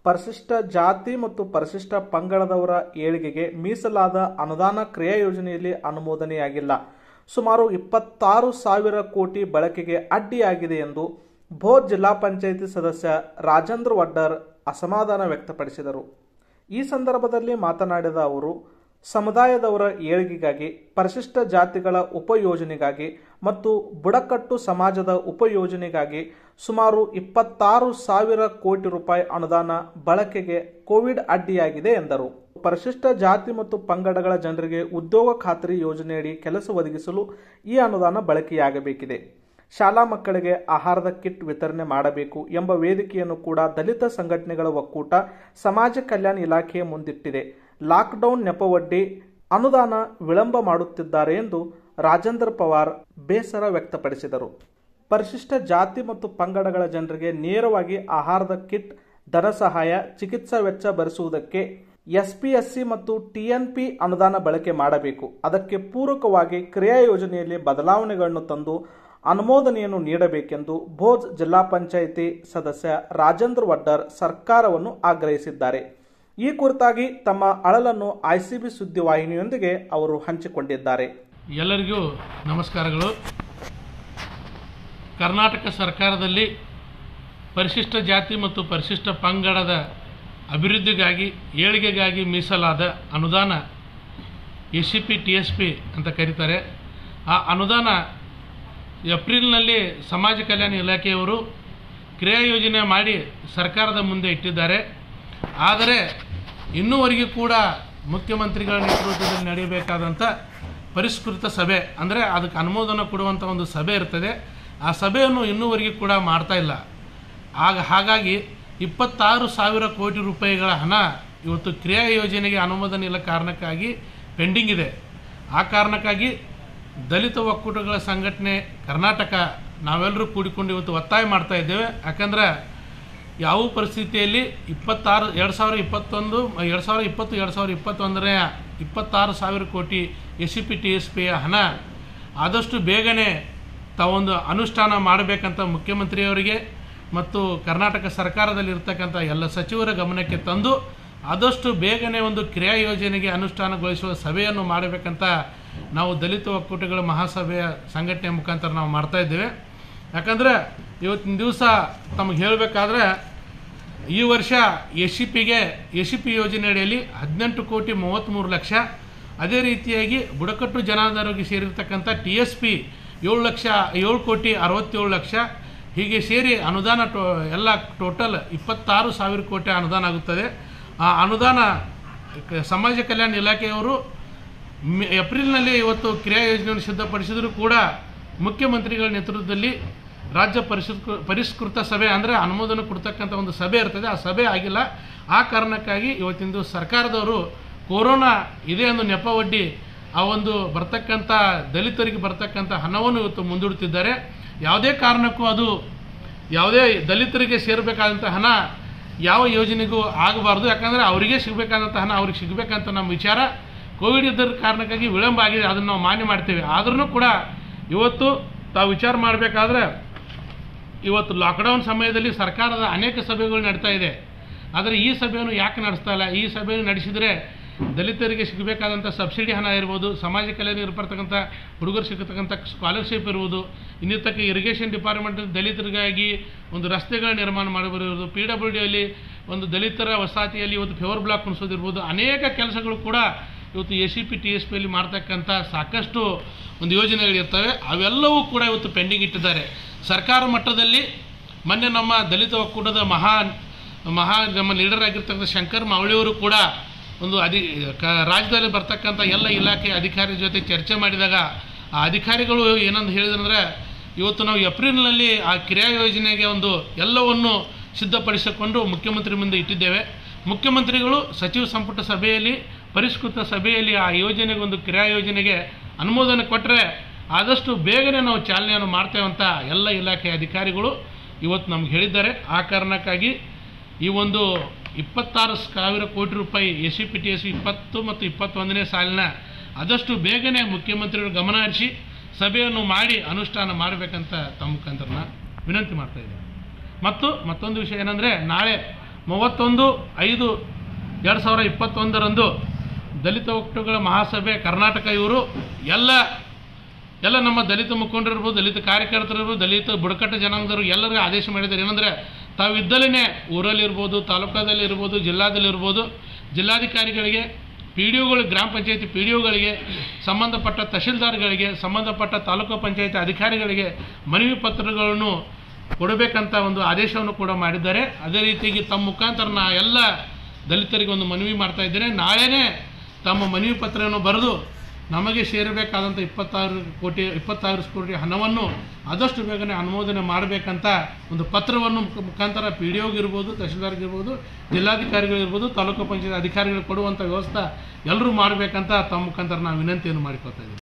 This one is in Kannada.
ಪರಿಶಿಷ್ಟ ಜಾತಿ ಮತ್ತು ಪರಿಶಿಷ್ಟ ಪಂಗಡದವರ ಏಳಿಗೆಗೆ ಮೀಸಲಾದ ಅನುದಾನ ಕ್ರಿಯಾ ಯೋಜನೆಯಲ್ಲಿ ಅನುಮೋದನೆಯಾಗಿಲ್ಲ ಸುಮಾರು ಇಪ್ಪತ್ತಾರು ಸಾವಿರ ಕೋಟಿ ಬಳಕೆಗೆ ಅಡ್ಡಿಯಾಗಿದೆ ಎಂದು ಭೋಜ್ ಜಿಲ್ಲಾ ಪಂಚಾಯಿತಿ ಸದಸ್ಯ ರಾಜೇಂದ್ರ ವಡ್ಡರ್ ಅಸಮಾಧಾನ ವ್ಯಕ್ತಪಡಿಸಿದರು ಈ ಸಂದರ್ಭದಲ್ಲಿ ಮಾತನಾಡಿದ ಅವರು ಸಮುದಾಯದವರ ಏಳಿಗೆಗಾಗಿ ಪರಿಶಿಷ್ಟ ಜಾತಿಗಳ ಉಪಯೋಜನೆಗಾಗಿ ಮತ್ತು ಬುಡಕಟ್ಟು ಸಮಾಜದ ಉಪಯೋಜನೆಗಾಗಿ ಸುಮಾರು ಇಪ್ಪತ್ತಾರು ಸಾವಿರ ಕೋಟಿ ರೂಪಾಯಿ ಅನುದಾನ ಬಳಕೆಗೆ ಕೋವಿಡ್ ಅಡ್ಡಿಯಾಗಿದೆ ಎಂದರು ಪರಿಶಿಷ್ಟ ಜಾತಿ ಮತ್ತು ಪಂಗಡಗಳ ಜನರಿಗೆ ಉದ್ಯೋಗ ಖಾತ್ರಿ ಯೋಜನೆಯಡಿ ಕೆಲಸ ಒದಗಿಸಲು ಈ ಅನುದಾನ ಬಳಕೆಯಾಗಬೇಕಿದೆ ಶಾಲಾ ಮಕ್ಕಳಿಗೆ ಆಹಾರದ ಕಿಟ್ ವಿತರಣೆ ಮಾಡಬೇಕು ಎಂಬ ವೇದಿಕೆಯನ್ನು ಕೂಡ ದಲಿತ ಸಂಘಟನೆಗಳ ಒಕ್ಕೂಟ ಸಮಾಜ ಕಲ್ಯಾಣ ಇಲಾಖೆಯ ಮುಂದಿಟ್ಟಿದೆ ಲಾಕ್ಡೌನ್ ನೆಪವೊಡ್ಡಿ ಅನುದಾನ ವಿಳಂಬ ಮಾಡುತ್ತಿದ್ದಾರೆ ಎಂದು ರಾಜೇಂದ್ರ ಪವಾರ್ ಬೇಸರ ವ್ಯಕ್ತಪಡಿಸಿದರು ಪರಿಶಿಷ್ಟ ಜಾತಿ ಮತ್ತು ಪಂಗಡಗಳ ಜನರಿಗೆ ನೇರವಾಗಿ ಆಹಾರದ ಕಿಟ್ ಧನ ಸಹಾಯ ಚಿಕಿತ್ಸಾ ವೆಚ್ಚ ಭರಿಸುವುದಕ್ಕೆ ಎಸ್ಪಿಎಸ್ಸಿ ಮತ್ತು ಟಿಎನ್ಪಿ ಅನುದಾನ ಬಳಕೆ ಮಾಡಬೇಕು ಅದಕ್ಕೆ ಪೂರಕವಾಗಿ ಕ್ರಿಯಾ ಯೋಜನೆಯಲ್ಲಿ ಬದಲಾವಣೆಗಳನ್ನು ತಂದು ಅನುಮೋದನೆಯನ್ನು ನೀಡಬೇಕೆಂದು ಭೋಜ್ ಜಿಲ್ಲಾ ಪಂಚಾಯಿತಿ ಸದಸ್ಯ ರಾಜೇಂದ್ರ ವಡ್ಡರ್ ಸರ್ಕಾರವನ್ನು ಆಗ್ರಹಿಸಿದ್ದಾರೆ ಈ ಕುರಿತಾಗಿ ತಮ್ಮ ಅಳಲನ್ನು ಐಸಿಬಿ ಸುದ್ದಿವಾಹಿನಿಯೊಂದಿಗೆ ಅವರು ಹಂಚಿಕೊಂಡಿದ್ದಾರೆ ಎಲ್ಲರಿಗೂ ನಮಸ್ಕಾರಗಳು ಕರ್ನಾಟಕ ಸರ್ಕಾರದಲ್ಲಿ ಪರಿಶಿಷ್ಟ ಜಾತಿ ಮತ್ತು ಪರಿಶಿಷ್ಟ ಪಂಗಡದ ಅಭಿವೃದ್ಧಿಗಾಗಿ ಏಳಿಗೆಗಾಗಿ ಮೀಸಲಾದ ಅನುದಾನ S C P T S P ಅಂತ ಕರೀತಾರೆ ಆ ಅನುದಾನ ಏಪ್ರಿಲ್ನಲ್ಲಿ ಸಮಾಜ ಕಲ್ಯಾಣ ಇಲಾಖೆಯವರು ಕ್ರಿಯಾ ಯೋಜನೆ ಮಾಡಿ ಸರ್ಕಾರದ ಮುಂದೆ ಇಟ್ಟಿದ್ದಾರೆ ಆದರೆ ಇನ್ನೂವರೆಗೂ ಕೂಡ ಮುಖ್ಯಮಂತ್ರಿಗಳ ನೇತೃತ್ವದಲ್ಲಿ ನಡೆಯಬೇಕಾದಂಥ ಪರಿಷ್ಕೃತ ಸಭೆ ಅಂದರೆ ಅದಕ್ಕೆ ಅನುಮೋದನೆ ಕೊಡುವಂಥ ಒಂದು ಸಭೆ ಇರ್ತದೆ ಆ ಸಭೆಯನ್ನು ಇನ್ನೂವರೆಗೂ ಕೂಡ ಮಾಡ್ತಾ ಇಲ್ಲ ಆಗ ಹಾಗಾಗಿ ಇಪ್ಪತ್ತಾರು ಸಾವಿರ ಕೋಟಿ ರೂಪಾಯಿಗಳ ಹಣ ಇವತ್ತು ಕ್ರಿಯಾ ಯೋಜನೆಗೆ ಅನುಮೋದನೆ ಇಲ್ಲ ಕಾರಣಕ್ಕಾಗಿ ಪೆಂಡಿಂಗ್ ಇದೆ ಆ ಕಾರಣಕ್ಕಾಗಿ ದಲಿತ ಒಕ್ಕೂಟಗಳ ಸಂಘಟನೆ ಕರ್ನಾಟಕ ನಾವೆಲ್ಲರೂ ಕೂಡಿಕೊಂಡು ಇವತ್ತು ಒತ್ತಾಯ ಮಾಡ್ತಾ ಇದ್ದೇವೆ ಯಾಕಂದ್ರೆ ಯಾವ ಪರಿಸ್ಥಿತಿಯಲ್ಲಿ ಇಪ್ಪತ್ತಾರು ಎರಡು ಸಾವಿರ ಇಪ್ಪತ್ತೊಂದು ಎರಡು ಸಾವಿರ ಇಪ್ಪತ್ತು ಎರಡು ಸಾವಿರ ಇಪ್ಪತ್ತೊಂದರ ಇಪ್ಪತ್ತಾರು ಸಾವಿರ ಕೋಟಿ S C P T S ಪಿಯ ಹಣ ಆದಷ್ಟು ಬೇಗನೆ ತಾವೊಂದು ಅನುಷ್ಠಾನ ಮಾಡಬೇಕಂತ ಮುಖ್ಯಮಂತ್ರಿಯವರಿಗೆ ಮತ್ತು ಕರ್ನಾಟಕ ಸರ್ಕಾರದಲ್ಲಿ ಇರ್ತಕ್ಕಂಥ ಎಲ್ಲ ಸಚಿವರ ಗಮನಕ್ಕೆ ತಂದು ಆದಷ್ಟು ಬೇಗನೆ ಒಂದು ಕ್ರಿಯಾ ಯೋಜನೆಗೆ ಅನುಷ್ಠಾನಗೊಳಿಸುವ ಸಭೆಯನ್ನು ಮಾಡಬೇಕಂತ ನಾವು ದಲಿತ ಒಕ್ಕೂಟಗಳ ಮಹಾಸಭೆಯ ಸಂಘಟನೆ ಮುಖಾಂತರ ನಾವು ಮಾಡ್ತಾ ಇದ್ದೇವೆ ಯಾಕಂದರೆ ಇವತ್ತಿನ ದಿವಸ ತಮಗೆ ಹೇಳಬೇಕಾದ್ರೆ ಈ ವರ್ಷ ಎಸ್ ಸಿ ಪಿಗೆ ಎಸ್ ಸಿ ಪಿ ಯೋಜನೆ ಅಡಿಯಲ್ಲಿ ಹದಿನೆಂಟು ಕೋಟಿ ಮೂವತ್ತ್ಮೂರು ಲಕ್ಷ ಅದೇ ರೀತಿಯಾಗಿ ಬುಡಕಟ್ಟು ಜನಾಧಾರಕ್ಕೆ ಸೇರಿರ್ತಕ್ಕಂಥ ಟಿ ಎಸ್ ಪಿ ಏಳು ಲಕ್ಷ ಏಳು ಕೋಟಿ ಅರವತ್ತೇಳು ಲಕ್ಷ ಹೀಗೆ ಸೇರಿ ಅನುದಾನ ಟೋ ಎಲ್ಲ ಟೋಟಲ್ ಇಪ್ಪತ್ತಾರು ಸಾವಿರ ಕೋಟಿ ಅನುದಾನ ಆಗುತ್ತದೆ ಆ ಅನುದಾನ ಕ- ಸಮಾಜ ಕಲ್ಯಾಣ ಇಲಾಖೆಯವರು ಮೆ- ಏಪ್ರಿಲ್ನಲ್ಲಿ ಇವತ್ತು ಕ್ರಿಯಾ ಯೋಜನೆಯನ್ನು ಸಿದ್ಧಪಡಿಸಿದರೂ ಕೂಡ ಮುಖ್ಯಮಂತ್ರಿಗಳ ನೇತೃತ್ವದಲ್ಲಿ ರಾಜ್ಯ ಪರಿಷ್ಕೃ ಪರಿಷ್ಕೃತ ಸಭೆ ಅಂದರೆ ಅನುಮೋದನೆ ಕೊಡ್ತಕ್ಕಂಥ ಒಂದು ಸಭೆ ಇರ್ತದೆ ಆ ಸಭೆ ಆಗಿಲ್ಲ ಆ ಕಾರಣಕ್ಕಾಗಿ ಇವತ್ತಿನ ದಿವಸ ಸರ್ಕಾರದವರು ಕೊರೋನಾ ಇದೆ ಎಂದು ನೆಪ ಒಡ್ಡಿ ಆ ಒಂದು ಬರ್ತಕ್ಕಂಥ ದಲಿತರಿಗೆ ಬರ್ತಕ್ಕಂಥ ಹಣವನ್ನು ಇವತ್ತು ಮುಂದೂಡುತ್ತಿದ್ದಾರೆ ಯಾವುದೇ ಕಾರಣಕ್ಕೂ ಅದು ಯಾವುದೇ ದಲಿತರಿಗೆ ಸೇರಬೇಕಾದಂಥ ಹಣ ಯಾವ ಯೋಜನೆಗೂ ಆಗಬಾರ್ದು ಯಾಕಂದರೆ ಅವರಿಗೆ ಸಿಗಬೇಕಾದಂಥ ಹಣ ಅವ್ರಿಗೆ ಸಿಗಬೇಕಂತ ನಮ್ಮ ವಿಚಾರ ಕೋವಿಡ್ ಇದ್ದರ ಕಾರಣಕ್ಕಾಗಿ ವಿಳಂಬ ಆಗಿದೆ ಅದನ್ನು ನಾವು ಮಾನ್ಯ ಮಾಡ್ತೇವೆ ಆದ್ರೂ ಕೂಡ ಇವತ್ತು ತಾವು ವಿಚಾರ ಮಾಡಬೇಕಾದ್ರೆ ಇವತ್ತು ಲಾಕ್ಡೌನ್ ಸಮಯದಲ್ಲಿ ಸರ್ಕಾರದ ಅನೇಕ ಸಭೆಗಳು ನಡೀತಾ ಇದೆ ಆದರೆ ಈ ಸಭೆಯನ್ನು ಯಾಕೆ ನಡೆಸ್ತಾ ಇಲ್ಲ ಈ ಸಭೆಯನ್ನು ನಡೆಸಿದರೆ ದಲಿತರಿಗೆ ಸಿಗಬೇಕಾದಂಥ ಸಬ್ಸಿಡಿ ಹಣ ಇರ್ಬೋದು ಸಮಾಜ ಕಲ್ಯಾಣ ಇರತಕ್ಕಂಥ ಹುಡುಗರು ಸಿಗತಕ್ಕಂಥ ಸ್ಕಾಲರ್ಶಿಪ್ ಇರ್ಬೋದು ಇನ್ನಿರ್ತಕ್ಕ ಇರಿಗೇಷನ್ ಡಿಪಾರ್ಟ್ಮೆಂಟ್ ದಲಿತರಿಗಾಗಿ ಒಂದು ರಸ್ತೆಗಳ ನಿರ್ಮಾಣ ಮಾಡಬರುವುದು ಪಿ ಡಬ್ಲ್ಯೂ ಡಿಯಲ್ಲಿ ಒಂದು ದಲಿತರ ವಸಾಹತಿಯಲ್ಲಿ ಇವತ್ತು ಫೇವರ್ ಬ್ಲಾಕ್ ಕುಣಿಸೋದಿರ್ಬೋದು ಅನೇಕ ಕೆಲಸಗಳು ಕೂಡ ಇವತ್ತು A C P T S ಪಿಯಲ್ಲಿ ಮಾಡ್ತಕ್ಕಂಥ ಸಾಕಷ್ಟು ಒಂದು ಯೋಜನೆಗಳಿರ್ತವೆ ಅವೆಲ್ಲವೂ ಕೂಡ ಇವತ್ತು ಪೆಂಡಿಂಗ್ ಇಟ್ಟಿದ್ದಾರೆ ಸರ್ಕಾರ ಮಟ್ಟದಲ್ಲಿ ಮೊನ್ನೆ ನಮ್ಮ ದಲಿತ ಒಕ್ಕೂಟದ ಮಹಾ ಮಹಾ ನಮ್ಮ ಲೀಡರ್ ಆಗಿರ್ತಕ್ಕಂಥ ಶಂಕರ್ ಮಾವಳಿಯವರು ಕೂಡ ಒಂದು ಅಧಿ ಕ ರಾಜ್ಯದಲ್ಲಿ ಬರ್ತಕ್ಕಂಥ ಎಲ್ಲ ಇಲಾಖೆ ಅಧಿಕಾರಿ ಜೊತೆ ಚರ್ಚೆ ಮಾಡಿದಾಗ ಆ ಅಧಿಕಾರಿಗಳು ಏನಂತ ಹೇಳಿದಂದ್ರೆ ಇವತ್ತು ನಾವು ಏಪ್ರಿಲ್ನಲ್ಲಿ ಆ ಕ್ರಿಯಾ ಯೋಜನೆಗೆ ಒಂದು ಎಲ್ಲವನ್ನು ಸಿದ್ಧಪಡಿಸಿಕೊಂಡು ಮುಖ್ಯಮಂತ್ರಿ ಮುಂದೆ ಇಟ್ಟಿದ್ದೇವೆ ಮುಖ್ಯಮಂತ್ರಿಗಳು ಸಚಿವ ಸಂಪುಟ ಸಭೆಯಲ್ಲಿ ಪರಿಷ್ಕೃತ ಸಭೆಯಲ್ಲಿ ಆ ಯೋಜನೆಗೆ ಒಂದು ಕ್ರಿಯಾ ಯೋಜನೆಗೆ ಅನುಮೋದನೆ ಕೊಟ್ಟರೆ ಆದಷ್ಟು ಬೇಗನೆ ನಾವು ಚಾಲನೆಯನ್ನು ಮಾಡ್ತೇವೆ ಅಂತ ಎಲ್ಲ ಇಲಾಖೆ ಅಧಿಕಾರಿಗಳು ಇವತ್ತು ನಮ್ಗೆ ಹೇಳಿದ್ದಾರೆ ಆ ಕಾರಣಕ್ಕಾಗಿ ಈ ಒಂದು ಇಪ್ಪತ್ತಾರು ಸಾವಿರ ಕೋಟಿ ರೂಪಾಯಿ S C P T S ಇಪ್ಪತ್ತು ಮತ್ತು ಇಪ್ಪತ್ತೊಂದನೇ ಸಾಲಿನ ಆದಷ್ಟು ಬೇಗನೆ ಮುಖ್ಯಮಂತ್ರಿಗಳು ಗಮನ ಹರಿಸಿ ಸಭೆಯನ್ನು ಮಾಡಿ ಅನುಷ್ಠಾನ ಮಾಡಬೇಕಂತ ತಮ್ಮ ಮುಖಾಂತರ ನಾನು ವಿನಂತಿ ಮಾಡ್ತಾ ಇದ್ದೇನೆ ಮತ್ತು ಮತ್ತೊಂದು ವಿಷಯ ಏನಂದರೆ ನಾಳೆ ಮೂವತ್ತೊಂದು ಐದು ಎರಡು ಸಾವಿರ ಇಪ್ಪತ್ತೊಂದರಂದು ದಲಿತ ಒಕ್ಕೂಟಗಳ ಮಹಾಸಭೆ ಕರ್ನಾಟಕ ಇವರು ಎಲ್ಲ ಎಲ್ಲ ನಮ್ಮ ದಲಿತ ಮುಖಂಡರಿರ್ಬೋದು ದಲಿತ ಕಾರ್ಯಕರ್ತರಿರ್ಬೋದು ದಲಿತ ಬುಡಕಟ್ಟು ಜನಾಂಗದವರು ಎಲ್ಲರಿಗೂ ಆದೇಶ ಮಾಡಿದ್ದಾರೆ ಏನಂದರೆ ತಾವು ಇದ್ದಲ್ಲೇ ಊರಲ್ಲಿರ್ಬೋದು ತಾಲೂಕಾದಲ್ಲಿ ಇರ್ಬೋದು ಜಿಲ್ಲಾದಲ್ಲಿರ್ಬೋದು ಜಿಲ್ಲಾಧಿಕಾರಿಗಳಿಗೆ ಪಿ ಡಿ ಒಗಳು ಗ್ರಾಮ ಪಂಚಾಯತಿ ಪಿ ಡಿ ಒಗಳಿಗೆ ಸಂಬಂಧಪಟ್ಟ ತಹಶೀಲ್ದಾರ್ಗಳಿಗೆ ಸಂಬಂಧಪಟ್ಟ ತಾಲೂಕು ಪಂಚಾಯತಿ ಅಧಿಕಾರಿಗಳಿಗೆ ಮನವಿ ಪತ್ರಗಳನ್ನು ಕೊಡಬೇಕಂತ ಒಂದು ಆದೇಶವನ್ನು ಕೂಡ ಮಾಡಿದ್ದಾರೆ ಅದೇ ರೀತಿಯಾಗಿ ತಮ್ಮ ಮುಖಾಂತರ ನಾ ಎಲ್ಲ ದಲಿತರಿಗೆ ಒಂದು ಮನವಿ ಮಾಡ್ತಾ ಇದ್ದೇನೆ ನಾಳೆನೇ ತಮ್ಮ ಮನವಿ ಪತ್ರವನ್ನು ಬರೆದು ನಮಗೆ ಸೇರಬೇಕಾದಂಥ ಇಪ್ಪತ್ತಾರು ಕೋಟಿ ಇಪ್ಪತ್ತಾರು ಕೋಟಿ ಹಣವನ್ನು ಆದಷ್ಟು ಬೇಗನೆ ಅನುಮೋದನೆ ಮಾಡಬೇಕಂತ ಒಂದು ಪತ್ರವನ್ನು ಮುಖ- ಮುಖಾಂತರ ಪಿ ಡಿ ಒಗಿರ್ಬೋದು ತಹಶೀಲ್ದಾರ್ಗಿರ್ಬೋದು ಜಿಲ್ಲಾಧಿಕಾರಿಗಳಿರ್ಬೋದು ತಾಲೂಕು ಪಂಚಾಯತ್ ಅಧಿಕಾರಿಗಳು ಕೊಡುವಂಥ ವ್ಯವಸ್ಥೆ ಎಲ್ಲರೂ ಮಾಡಬೇಕಂತ ತಮ್ಮ ಮುಖಾಂತರ ನಾವು ವಿನಂತಿಯನ್ನು ಮಾಡಿಕೊಳ್ತಾ ಇದ್ದೀವಿ